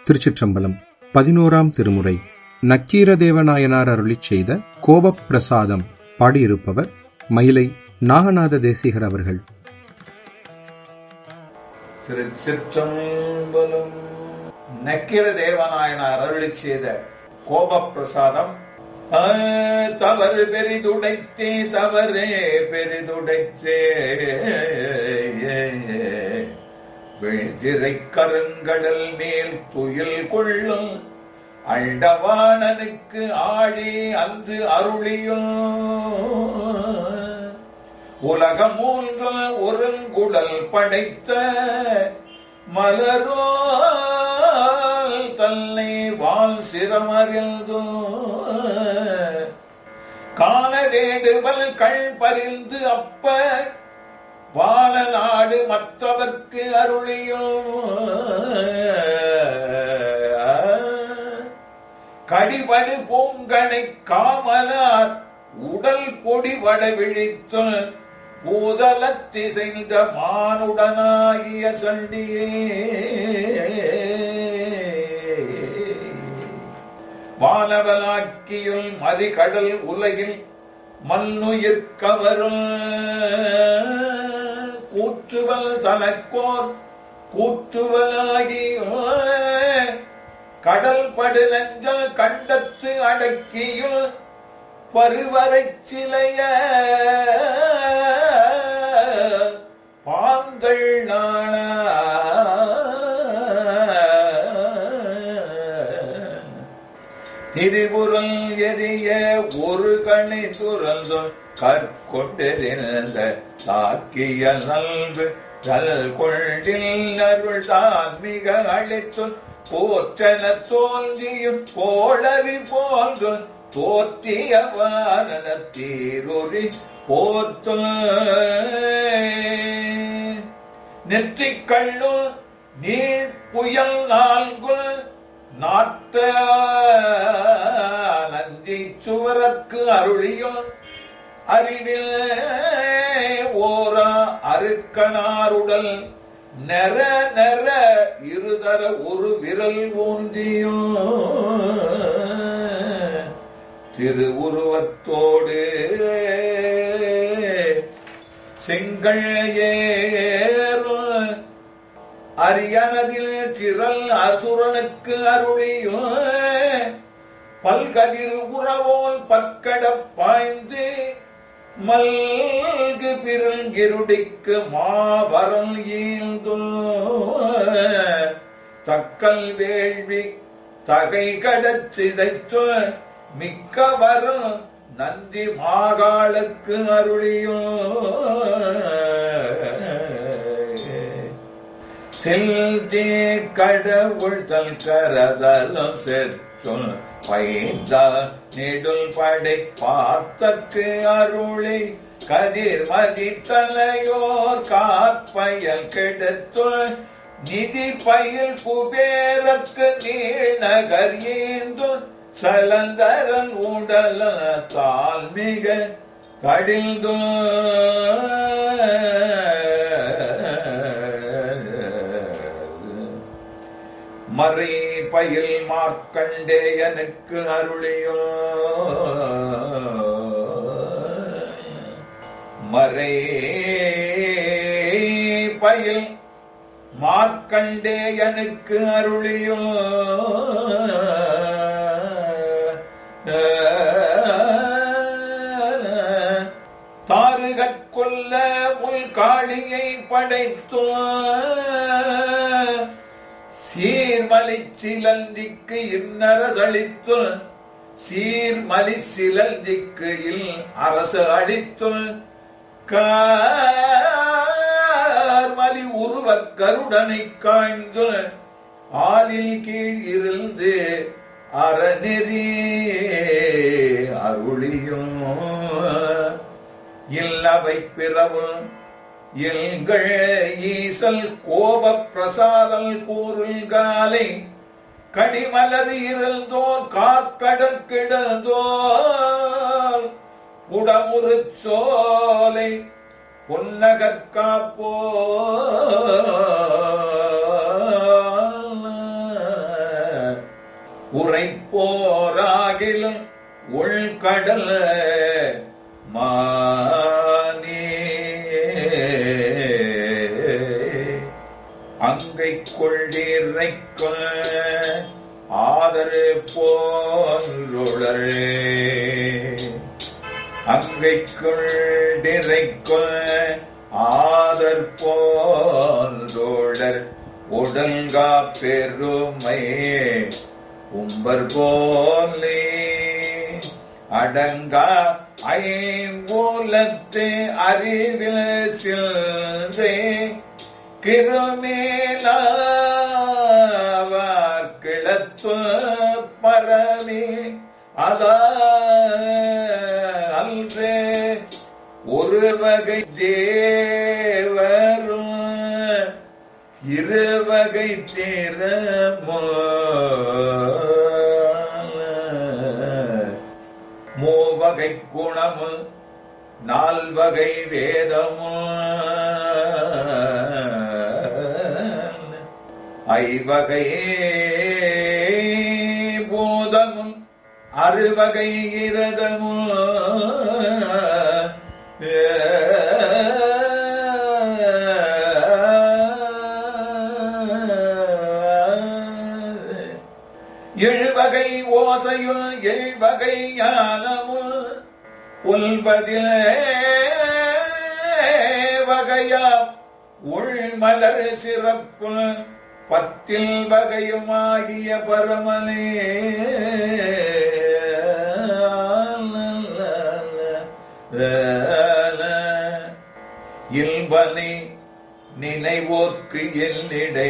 திருச்சிற்றம்பலம் பதினோராம் திருமுறை நக்கீரதேவநாயனார் அருளிச் செய்த கோபப்பிரசாதம் பாடியிருப்பவர் மயிலை நாகநாத தேசிகர் அவர்கள் திருச்சிற்றம்பலம் நக்கிர தேவநாயனார் அருளிச் செய்த கோபப்பிரசாதம் ஆ, தவறு பெரிதுடைத்தே தவறே பெரிதுடைத்தே விழ்திரை கருங்கடல் மேல் துயில் கொள்ளும் அண்டவாணனுக்கு ஆழி அன்று அருளியும் உலகம் மூன்று ஒருங்குடல் படைத்த மலரோ தன்னை வால் சிரமறிந்தோ காண வேண்டுவல் கள் பறிந்து அப்ப வாழ நாடு மற்றவர்க்கு அருளியும் கடிபடு பூங்கனை காமலார் உடல் பொடிவட விழித்து பூதலத்திசைந்த மானுடனாகிய சண்டியே வானவலாக்கியுள் மதிகடல் உலகில் மண்ணுயிர்கவரும் கூற்றுவல் தனக்கோர் கூற்றுவலாகி கடல் படு நஞ்சல் கண்டத்து அடக்கியுள் பருவரைச் சிலைய பாந்தள் நாண திரிபுரல் எரிய ஒரு கணி துறந்தொல் கற்கொண்டிருந்த தாக்கிய நல்வு கல் கொண்டில் அருள் தான் மிக அழித்துள் போற்றன தோன்றியும் போழவி போன்றும் தோற்றிய வாரண தீரொறி போற்று நெற்றிக் கண்ணு நீர் புயல் நான்கு நாட்ட நந்தி சுவரக்கு அருளியும் அறிவில் ஓரா அருக்கனாருடல் நெற நெற இருதர ஒரு விரல் ஊந்தியும் திருவுருவத்தோடு செங்கல் ஏறும் அரியனதில் திரள் அசுரனுக்கு அருளியும் பல்கதிர் உறவோல் பற்கட பாய்ந்து மல்கு பிறங்கிருடிக்கு மாபரம் ஈந்து தக்கல் வேள்வி தகை கடச் சிதைத்து மிக்க வரும் நந்தி மாகாளுக்கு அருளியும் செல்தே கடவுள் தல் கரதலும் செற்று பைந்தா நெடுல் படை பார்த்தக்கு அருளை கதிர் மதி தலையோர் காற்பயல் கெடுத்து நிதி பயில் குபேரக்கு நீநகர் ஏந்து சலந்தரன் உடல தால் மிக கடில்தோ மறை பயில் மார்க்கண்டேயனுக்கு அருளியோ மறை பயில் மார்க்கண்டேயனுக்கு அருளியோ தாருகற்கொல்ல முல் காளியை படைத்தோ சீர்மலி சிலந்திக்கு இன்னரசளித்து சீர்மலி சிலந்திக்கு இல் அரசு அளித்து கார்மலி உருவ கருடனை காய்ந்து ஆலில் கீழ் இருந்து அறநெறி அருளியும் இல்லவை பிறவும் எங்கள் ஈசல் கோப பிரசாதல் கூறுங்காலை கடிமலர் இருந்தோர் காக்கடல் கிடந்தோர் உடமுறு சோலை பொன்னகற்காப்போ உரைப்போராகிலும் உள்கடல் மானே அங்கை கொள்ளிரைக்கும் ஆதரு போன்றுளரே அங்கை கொள்ளிரைக்கும் ஆதர் போன்றோழர் உடல்கா பெருமை உம்பர் போலே அடங்கா ஐம்பூலத்து அறிவில் சில்தே கிருமேலாவார் கிளத்து பரவி அதா அல்றே ஒரு வகை தேவரும் இருவகை திறமோ மூவகை குணமும் நால்வகை வேதமும் ஐவகை பூதமும் அறுவகை இரதமும் எழுவகை ஓசையுள் எழுவகை ஞானமுள் உள்பதில் வகையா உள்மலர் சிறப்பு பத்தில் வகையுமாகிய பரமனே இல்பனை நினைவோர்க்கு எல்லிடை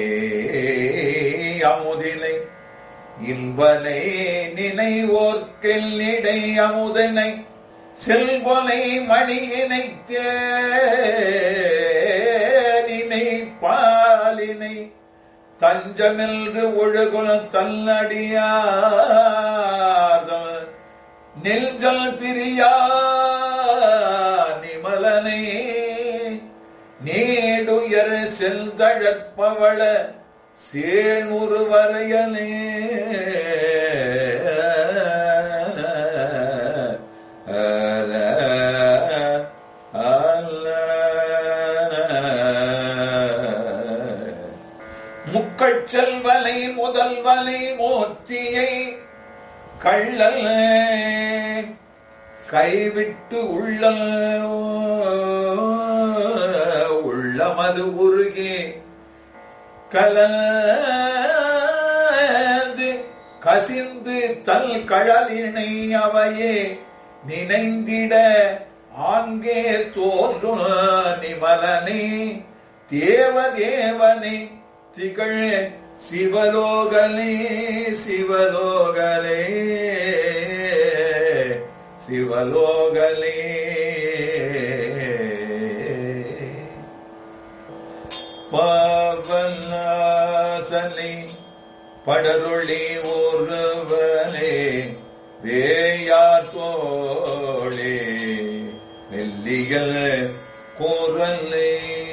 அமுதினை இன்பனை நினைவோர்க்கெல்லிடை அமுதனை செல்வனை மணியினை தேனினை பாலினை தஞ்சமென்று ஒழுகுல தன்னடியாத நெல்ஜல் பிரியா நிமலனே நீடுயர் செல்தழற்பவள சேனுரு வரையனே முக்கள் செல்வலை முதல்வலை மோத்தியை கள்ளல் கைவிட்டு உள்ள உள்ளமது உருகே கலந்து கசிந்து தல் கழலினை அவையே நினைந்திட ஆங்கே தோன்றும் நிமலனே தேவதேவனை திகழ் சிவலோகலே சிவலோகலே சிவலோகலே பாவநாசனே படருளி ஒருவனே வேயாத்தோளே மெல்லிகள் குரலே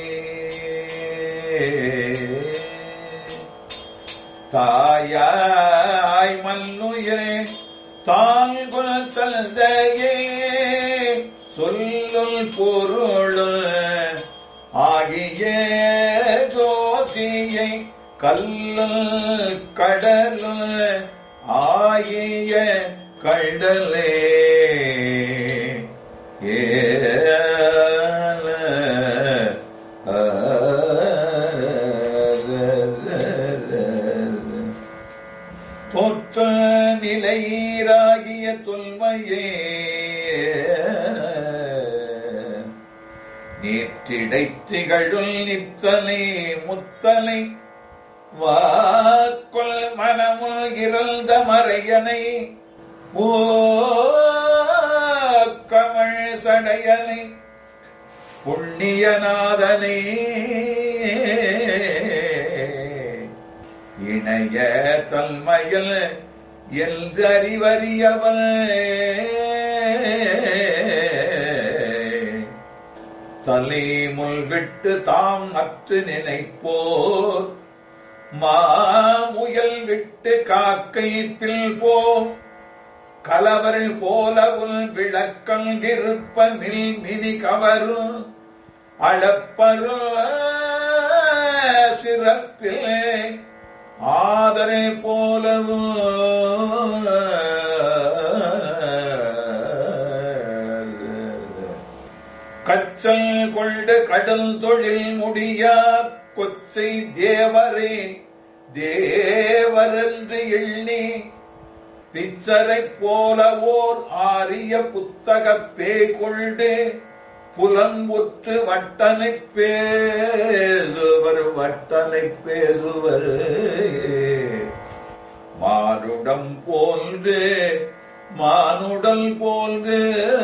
தாயாய் மல்லுயிரே தான் குலத்தந்தையே சொல்லுள் பொருள் ஆகிய ஜோதியை கல்லுள் கடலுள் ஆகிய கடலே தோற்ற நிலையீராகிய தொல்மையே நேற்றிடை திகழுள் நித்தலை முத்தலை வாக்குள் மனமுள் இறந்த மறையனை ஓ கமழ் சடையனை புண்ணியநாதனே இணைய தன்மையில் என்று அறிவறியவன் தலை முள்விட்டு தாம் அற்று நினைப்போர் மாமுயல் விட்டு காக்கை பில் போ கலவர் போலவுள் விளக்கம் இருப்ப மில் மினி கவரும் அளப்பரு சிறப்பில் ஆதரை போலவும் கச்சல் கொண்டு கடல் தொழில் முடியா கொச்சை தேவரே தேவரென்று எண்ணி பிச்சரை போல ஓர் ஆரிய புத்தக பே கொண்டு புலம்புற்று வட்டனை பேசுவர் வட்டனை பேசுவர் மானுடம் போன்று மானுடல் போன்று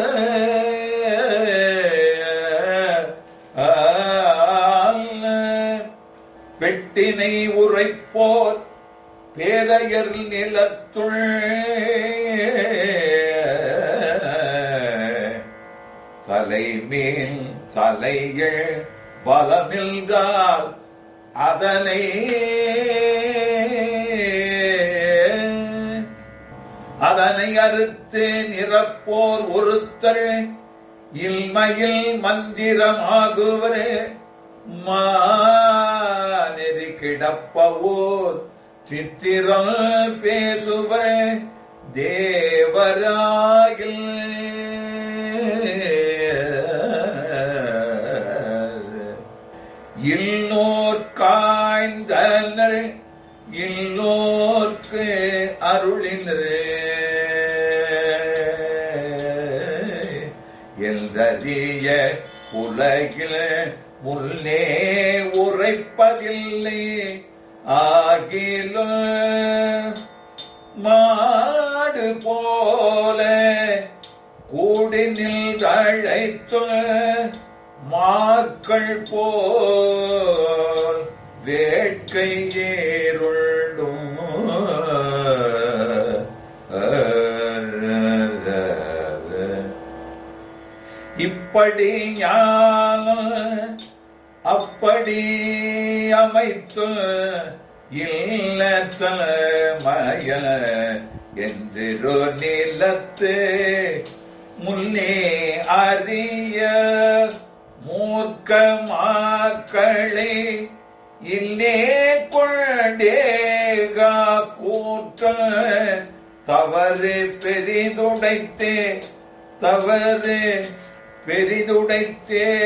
பெட்டினை உரைப்போர் பேதையர் நிலத்துள் தலைமேல் தலைகள் பலமில்கால் அதனை அதனை அறுத்து நிறப்போர் ஒருத்தர் இல்மையில் மந்திரமாகுவரே மாநெறி கிடப்பவோர் சித்திரம் பேசுவர் தேவராயில் இல்லோர் காய்ந்தனர் இல்லோர்க்கு அருளினரே என்றறிய உலகில் முன்னே உரைப்பதில்லை ஆகிலும் மாடு போல கூடி நின்றழைத்து மாக்கள் போல் வேட்கை ஏருள்ளும் இப்படி ஞானம் அப்படி அமைத்து இல்ல மயல என்றொரு நிலத்து முன்னே அறிய மூர்க்க மாக்களை இல்லே கொண்டேகா கூற்ற தவறு பெரிதுடைத்தே தவறு பெரிதுடைத்தே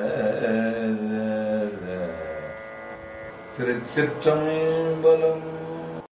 திருச்சிற்றம்பலம்